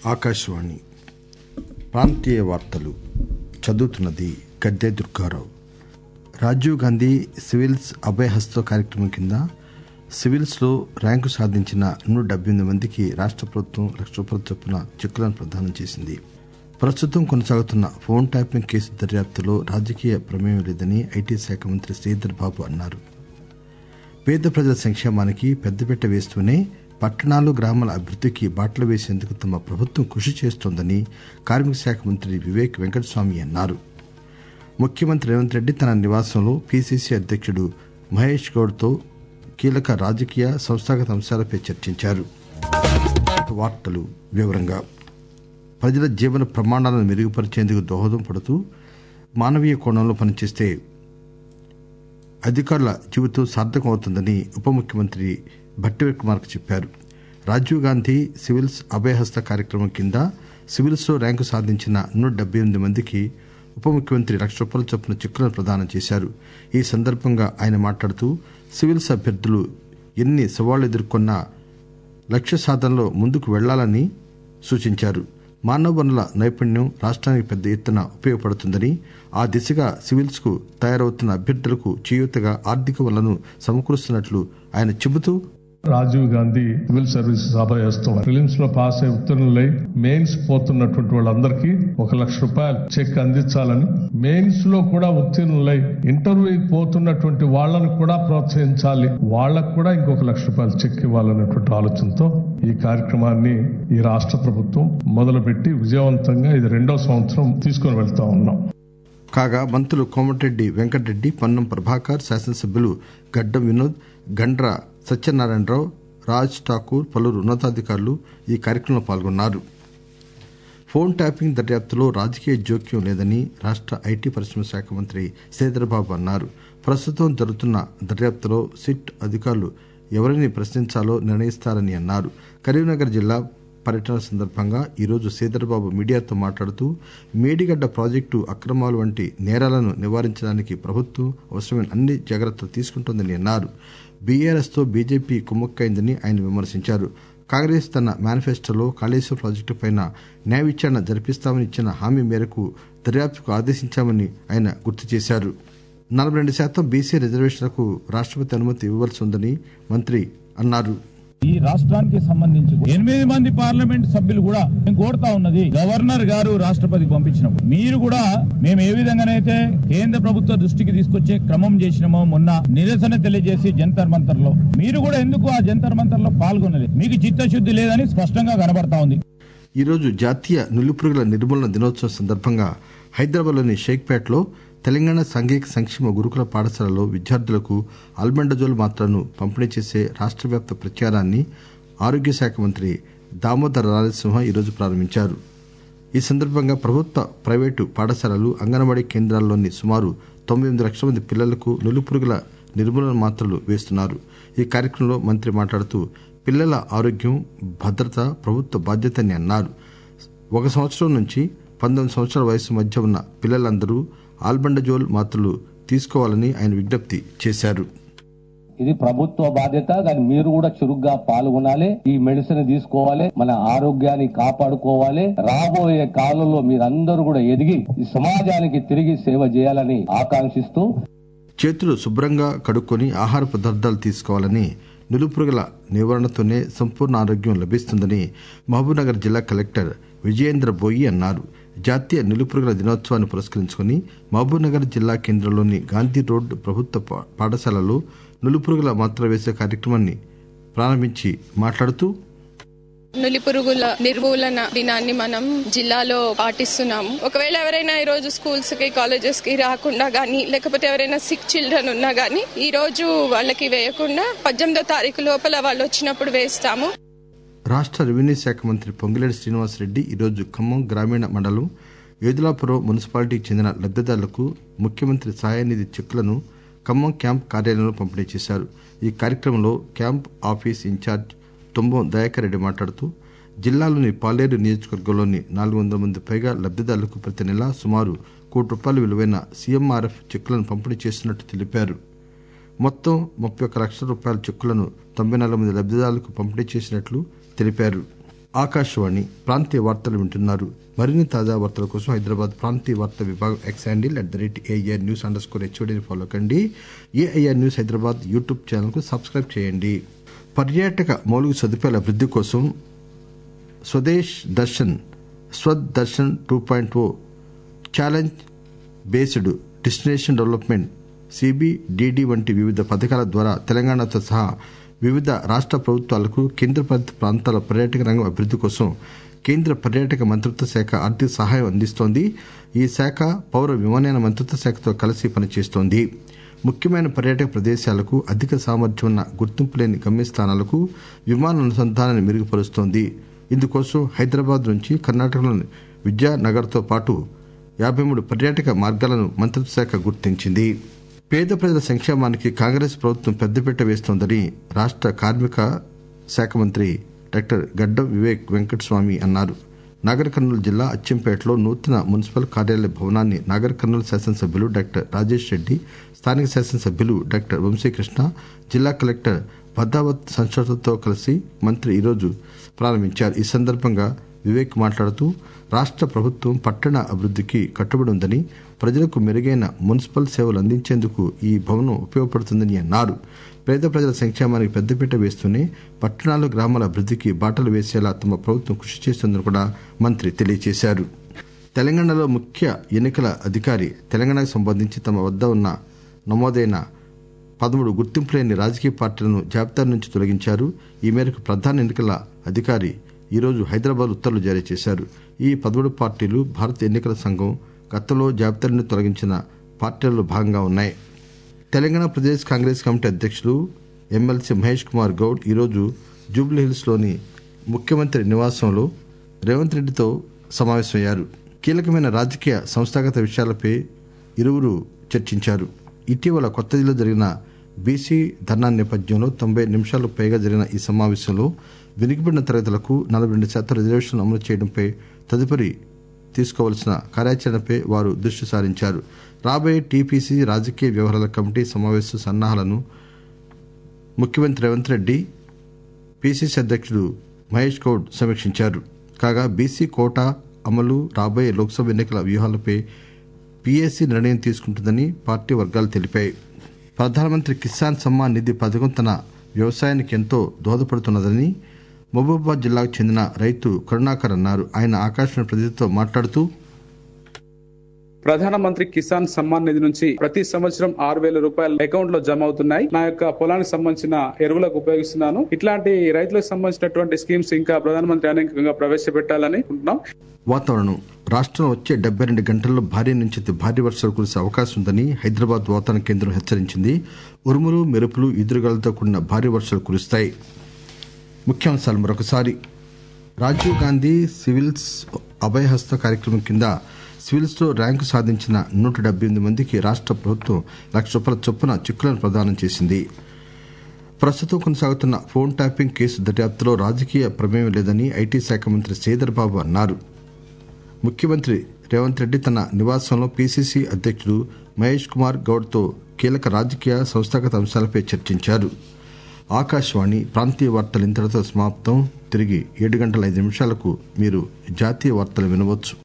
ఆకాశవాణి ప్రాంతీయ వార్తలు చదువుతున్నది గద్దె దుర్గారావు రాజీవ్ గాంధీ సివిల్స్ అభయహస్త కార్యక్రమం కింద సివిల్స్ లో ర్యాంకు సాధించిన నూట డెబ్బై ఎనిమిది మందికి రాష్ట ప్రభుత్వం లక్ష రూపాయల చొప్పున చెక్కులను ప్రదానం చేసింది ప్రస్తుతం కొనసాగుతున్న ఫోన్ ట్యాపింగ్ కేసు దర్యాప్తులో రాజకీయ ప్రమేయం లేదని ఐటీ శాఖ మంత్రి శ్రీధర్ బాబు అన్నారు పేద ప్రజల సంక్షేమానికి పెద్దపీట వేస్తూనే పట్టణాలు గ్రామాల అభివృద్దికి బాటలు వేసేందుకు తమ ప్రభుత్వం కృషి చేస్తోందని కార్మిక శాఖ మంత్రి వివేక్ వెంకటస్వామి అన్నారు ముఖ్యమంత్రి రేవంత్ రెడ్డి తన నివాసంలో పిసిసి అధ్యక్షుడు మహేష్ గౌడ్ తో కీలక రాజకీయ సంస్థాగత అంశాలపై చర్చించారు వార్తలు వివరంగా ప్రజల జీవన ప్రమాణాలను మెరుగుపరిచేందుకు దోహదం పడుతూ మానవీయ కోణంలో పనిచేస్తే అధికారుల జీవితం సార్థకం అవుతుందని ఉప ముఖ్యమంత్రి భట్టి విక్రమార్క చెప్పారు రాజీవ్ గాంధీ సివిల్స్ అభయహస్త కార్యక్రమం కింద సివిల్స్ లో ర్యాంకు సాధించిన నూట డెబ్బై ఎనిమిది మందికి ఉప ముఖ్యమంత్రి లక్ష రూపాయల చొప్పున చెక్కులను ప్రదానం చేశారు ఈ సందర్భంగా ఆయన మాట్లాడుతూ సివిల్స్ అభ్యర్థులు ఎన్ని సవాళ్లు ఎదుర్కొన్నా లక్ష్య సాధనలో ముందుకు వెళ్లాలని సూచించారు మానవ వనరుల నైపుణ్యం రాష్ట్రానికి పెద్ద ఎత్తున ఉపయోగపడుతుందని ఆ దిశగా సివిల్స్ కు తయారవుతున్న అభ్యర్థులకు చేయూతగా ఆర్థిక వనరులను సమకూరుస్తున్నట్లు ఆయన చెబుతూ Rajiv Gandhi civil services Abhayastham prelims లో పాస్ అయి ఉత్తీర్ణులై మెయిన్స్ పోతున్నటువంటి వాళ్ళందరికీ ఒక లక్ష రూపాయలు చెక్ అందించాలని మెయిన్స్ లో కూడా ఉత్తీర్ణులై ఇంటర్వ్యూ పోతున్నటువంటి వాళ్ళను కూడా ప్రోత్సహించాలి వాళ్ళకు కూడా ఇంకొక లక్ష రూపాయలు చెక్ ఇవ్వాలన్నటువంటి ఆలోచనతో ఈ కార్యక్రమాన్ని ఈ రాష్ట్ర ప్రభుత్వం మొదలుపెట్టి విజయవంతంగా ఇది రెండో సంవత్సరం తీసుకొని వెళ్తా ఉన్నాం కాగా మంత్రులు కోమటిరెడ్డి వెంకటరెడ్డి పొన్నం ప్రభాకర్ శాసనసభ్యులు గడ్డం వినోద్ గండ్ర సత్యనారాయణరావు రాజ్ ఠాకూర్ పలువురు ఉన్నతాధికారులు ఈ కార్యక్రమంలో పాల్గొన్నారు ఫోన్ ట్యాపింగ్ దర్యాప్తులో రాజకీయ జోక్యం లేదని రాష్ట ఐటీ పరిశ్రమ శాఖ మంత్రి శ్రీధర్బాబు అన్నారు ప్రస్తుతం జరుగుతున్న దర్యాప్తులో సిట్ అధికారులు ఎవరిని ప్రశ్నించాలో నిర్ణయిస్తారని అన్నారు కరీంనగర్ జిల్లా పర్యటన సందర్భంగా ఈరోజు శ్రీధర్బాబు మీడియాతో మాట్లాడుతూ మేడిగడ్డ ప్రాజెక్టు అక్రమాలు వంటి నేరాలను నివారించడానికి ప్రభుత్వం అవసరమైన అన్ని జాగ్రత్తలు తీసుకుంటోందని అన్నారు బీఆర్ఎస్ తో బీజేపీ కుమ్మక్కైందని ఆయన విమర్శించారు కాంగ్రెస్ తన మేనిఫెస్టోలో కాళేశ్వరం ప్రాజెక్టుపై న్యాయ విచారణ జరిపిస్తామని ఇచ్చిన హామీ మేరకు దర్యాప్తుకు ఆదేశించామని ఆయన గుర్తు చేశారు నలభై రెండు శాతం బీసీ రిజర్వేషన్లకు రాష్టపతి అనుమతి ఇవ్వవలసి ఉందని మంత్రి అన్నారు ఈ రాష్ట్రానికి సంబంధించి ఎనిమిది మంది పార్లమెంట్ సభ్యులు కూడా మేము కోరుతా ఉన్నది గవర్నర్ గారు రాష్ట్రపతికి పంపించినప్పుడు మీరు కూడా మేము ఏ విధంగానైతే కేంద్ర ప్రభుత్వ దృష్టికి తీసుకొచ్చే క్రమం చేసినామో మొన్న నిరసన తెలియజేసి జంతర్ మంతర్ లో మీరు కూడా ఎందుకు ఆ జంతర్ మంతర్ లో పాల్గొనలేదు మీకు చిత్తశుద్ధి లేదని స్పష్టంగా కనబడతా ఉంది ఈరోజు జాతీయ నులిపురుగుల నిర్మూలన దినోత్సవం సందర్భంగా హైదరాబాద్లోని షేక్పేటలో తెలంగాణ సాంఘిక సంక్షేమ గురుకుల పాఠశాలలో విద్యార్థులకు ఆల్బెండజోల్ మాత్రలను పంపిణీ చేసే రాష్ట్ర వ్యాప్త ప్రచారాన్ని ఆరోగ్య శాఖ మంత్రి దామోదర రాజసింహ ఈరోజు ప్రారంభించారు ఈ సందర్భంగా ప్రభుత్వ ప్రైవేటు పాఠశాలలు అంగన్వాడీ కేంద్రాల్లోని సుమారు తొంభై ఎనిమిది లక్షల మంది పిల్లలకు నులిపురుగుల నిర్మూలన మాత్రలు వేస్తున్నారు ఈ కార్యక్రమంలో మంత్రి మాట్లాడుతూ పిల్లల ఆరోగ్యం భద్రత ప్రభుత్వ బాధ్యత అని అన్నారు ఒక సంవత్సరం నుంచి పంతొమ్మిది సంవత్సరాల వయసు మధ్య ఉన్న పిల్లలందరూ ఆల్బండజోల్ మాత్రలు తీసుకోవాలని ఆయన విజ్ఞప్తి చేశారు ఇది ప్రభుత్వ బాధ్యత దాన్ని మీరు కూడా చురుగ్గా పాల్గొనాలి ఈ మెడిసిన్ తీసుకోవాలి మన ఆరోగ్యాన్ని కాపాడుకోవాలి రాబోయే కాలంలో మీరందరూ కూడా ఎదిగి ఈ సమాజానికి తిరిగి సేవ చేయాలని ఆకాంక్షిస్తూ చేతులు శుభ్రంగా కడుక్కొని ఆహార పదార్థాలు తీసుకోవాలని నులుపురుగుల నివారణతోనే సంపూర్ణ ఆరోగ్యం లభిస్తుందని మహబూబ్నగర్ జిల్లా కలెక్టర్ విజయేంద్ర బోయి అన్నారు జాతీయ నిలుపురుగుల దినోత్సవాన్ని పురస్కరించుకుని మహబూబ్నగర్ జిల్లా కేంద్రంలోని గాంధీ రోడ్ ప్రభుత్వ పాఠశాలలో నులిపురుగుల మాత్ర వేసే కార్యక్రమాన్ని ప్రారంభించి మాట్లాడుతూ నులి పురుగుల నిర్మూలన దినాన్ని మనం జిల్లాలో పాటిస్తున్నాము ఒకవేళ ఎవరైనా ఈ రోజు స్కూల్స్ కి కాలేజెస్ కి రాకుండా గానీ లేకపోతే ఎవరైనా సిక్ చిల్డ్రన్ ఉన్నా గానీ ఈ రోజు వాళ్ళకి వేయకుండా పద్దెనిమిదో తారీఖు లోపల వాళ్ళు వచ్చినప్పుడు వేస్తాము రాష్ట రెవెన్యూ శాఖ మంత్రి పొంగిలేటి శ్రీనివాసరెడ్డి ఈరోజు ఖమ్మం గ్రామీణ మండలం ఏదులాపురం మున్సిపాలిటీకి చెందిన లబ్దిదారులకు ముఖ్యమంత్రి సహాయనిధి చెక్కులను ఖమ్మం క్యాంప్ కార్యాలయంలో పంపిణీ చేశారు ఈ కార్యక్రమంలో camp office incharge Tumbam Dayakar Reddy మాట్లాడుతూ జిల్లాలోని పాలేరు నియోజకవర్గంలోని నాలుగు వందల మంది పైగా లబ్దిదారులకు ప్రతి నెల సుమారు కోటి రూపాయల విలువైన సీఎంఆర్ఎఫ్ చెక్కులను పంపిణీ చేస్తున్నట్టు తెలిపారు మొత్తం ముప్పై ఒక్క లక్షల రూపాయల చెక్కులను తొంభై నాలుగు మంది లబ్దిదారులకు పంపిణీ చేసినట్లు తెలిపారు ఆకాశవాణి ప్రాంతీయ వార్తలు వింటున్నారు మరిన్ని తాజా వార్తల కోసం హైదరాబాద్ ప్రాంతీయ వార్తా విభాగం X handle at the rate AIR news underscore హెచ్ఓడిని ఫాలో కండి AIR news Hyderabad YouTube channel కు సబ్స్క్రైబ్ చేయండి పర్యాటక మౌలిక సదుపాయాల అభివృద్ది కోసం Swadesh Darshan Swadesh Darshan two point O challenge based destination development CBDD వంటి వివిధ పథకాల ద్వారా తెలంగాణతో సహా వివిధ రాష్ట ప్రభుత్వాలకు కేంద్రపాలిత ప్రాంతాల పర్యాటక రంగం అభివృద్ది కోసం కేంద్ర పర్యాటక మంత్రిత్వ శాఖ ఆర్థిక సహాయం అందిస్తోంది ఈ శాఖ పౌర విమానయాన మంత్రిత్వ శాఖతో కలిసి పనిచేస్తోంది ముఖ్యమైన పర్యాటక ప్రదేశాలకు అధిక సామర్థ్యం ఉన్న గుర్తింపు లేని గమ్యస్థానాలకు విమాన అనుసంధానాన్ని మెరుగుపరుస్తోంది ఇందుకోసం హైదరాబాద్ నుంచి కర్ణాటకలోని విద్యానగర్తో పాటు యాబై మూడు పర్యాటక మార్గాలను మంత్రిత్వ శాఖ గుర్తించింది పేద ప్రజల సంక్షేమానికి కాంగ్రెస్ ప్రభుత్వం పెద్దపీట వేస్తోందని రాష్ట కార్మిక శాఖ మంత్రి డాక్టర్ గడ్డం వివేక్ వెంకటస్వామి అన్నారు నాగర్ కర్నూలు జిల్లా అచ్చంపేటలో నూతన మున్సిపల్ కార్యాలయ భవనాన్ని నాగర్ కర్నూలు శాసనసభ్యులు డాక్టర్ రాజేష్ రెడ్డి స్థానిక శాసనసభ్యులు డాక్టర్ వంశీకృష్ణ జిల్లా కలెక్టర్ భద్రావత్ సంస్థతో కలిసి మంత్రి ఈరోజు ప్రారంభించారు ఈ సందర్భంగా వివేక్ మాట్లాడుతూ రాష్ట ప్రభుత్వం పట్టణ అభివృద్దికి కట్టుబడి ఉందని ప్రజలకు మెరుగైన మున్సిపల్ సేవలు అందించేందుకు ఈ భవనం ఉపయోగపడుతుందని అన్నారు పేద ప్రజల సంక్షేమానికి పెద్దపీట వేస్తూనే పట్టణాలు గ్రామాల అభివృద్దికి బాటలు వేసేలా తమ ప్రభుత్వం కృషి చేస్తుందని కూడా మంత్రి తెలియజేశారు తెలంగాణలో ముఖ్య ఎన్నికల అధికారి తెలంగాణకు సంబంధించి తమ వద్ద ఉన్న నమోదైన పదమూడు గుర్తింపు లేని రాజకీయ పార్టీలను జాబితా నుంచి తొలగించారు ఈ మేరకు ప్రధాన ఎన్నికల అధికారి ఈరోజు హైదరాబాద్ ఉత్తర్వులు జారీ చేశారు ఈ పదమూడు పార్టీలు భారత ఎన్నికల సంఘం గతంలో జాబితా నుండి తొలగించిన పార్టీలలో భాగంగా ఉన్నాయి తెలంగాణ ప్రదేశ్ కాంగ్రెస్ కమిటీ అధ్యక్షులు ఎమ్మెల్సీ మహేష్ కుమార్ గౌడ్ ఈరోజు జూబ్లీహిల్స్ లోని ముఖ్యమంత్రి నివాసంలో రేవంత్ రెడ్డితో సమావేశమయ్యారు కీలకమైన రాజకీయ సంస్థాగత విషయాలపై ఇరువురు చర్చించారు ఇటీవల కొత్త ఢిల్లీలో జరిగిన బీసీ ధర్నా నేపథ్యంలో తొంభై నిమిషాలకు పైగా జరిగిన ఈ సమావేశంలో వెనుకబడిన తరగతులకు నలభై రెండు శాతం రిజర్వేషన్లు అమలు చేయడంపై తదుపరి తీసుకోవాల్సిన కార్యాచరణపై వారు దృష్టి సారించారు రాబోయే టీపీసీ రాజకీయ వ్యవహారాల కమిటీ సమావేశ సన్నాహాలను ముఖ్యమంత్రి రేవంత్ రెడ్డి పీసీసీ అధ్యక్షుడు మహేష్ గౌడ్ సమీక్షించారు కాగా బీసీ కోటా అమలు రాబోయే లోక్సభ ఎన్నికల వ్యూహాలపై పీఏసీ నిర్ణయం తీసుకుంటుందని పార్టీ వర్గాలు తెలిపాయి ప్రధానమంత్రి కిసాన్ సమ్మాన్ నిధి పథకం తన వ్యవసాయానికి ఎంతో దోహదపడుతున్నదని మహబూబాబాద్ జిల్లాకు చెందిన రైతు కరుణాకర్ అన్నారు ఆయన ఆకాశవాణి ప్రతినిధితో మాట్లాడుతూ ప్రధానమంత్రి కిసాన్ సమ్మాన్ నిధి నుంచి ప్రతి సంవత్సరం ఆరు వేల రూపాయలు అకౌంట్ లో జమ అవుతున్నాయి నా యొక్క పొలానికి సంబంధించిన ఎరువులకు ఉపయోగిస్తున్నాను ఇట్లాంటి రైతులకు సంబంధించినటువంటి స్కీమ్స్ ఇంకా ప్రధానమంత్రి అనేకంగా ప్రవేశపెట్టాలని అనుకుంటున్నాం వాతావరణం రాష్టంలో వచ్చే డెబ్బై రెండు గంటల్లో భారీ నుంచి అతి భారీ వర్షాలు కురిసే అవకాశం ఉందని హైదరాబాద్ వాతావరణ కేంద్రం హెచ్చరించింది ఉరుములు మెరుపులు ఈదురుగాలతో కూడిన భారీ వర్షాలు కురుస్తాయి ముఖ్యాంశాలు మరొకసారి రాజీవ్ గాంధీ సివిల్స్ అభయహస్త కార్యక్రమం కింద సివిల్స్ లో ర్యాంకు సాధించిన నూట డెబ్బై ఎనిమిది మందికి రాష్ట ప్రభుత్వం లక్ష రూపాయల చొప్పున చెక్కులను ప్రదానం చేసింది ప్రస్తుతం కొనసాగుతున్న ఫోన్ ట్యాపింగ్ కేసు దర్యాప్తులో రాజకీయ ప్రమేయం లేదని ఐటీ శాఖ మంత్రి శ్రీధర్ బాబు అన్నారు ముఖ్యమంత్రి రేవంత్ రెడ్డి తన నివాసంలో పీసీసీ అధ్యక్షుడు మహేష్ కుమార్ గౌడ్తో కీలక రాజకీయ సంస్థాగత అంశాలపై చర్చించారు ఆకాశవాణి ప్రాంతీయ వార్తలు ఇంతటితో సమాప్తం తిరిగి ఏడు గంటల ఐదు నిమిషాలకు మీరు జాతీయ వార్తలు వినవచ్చు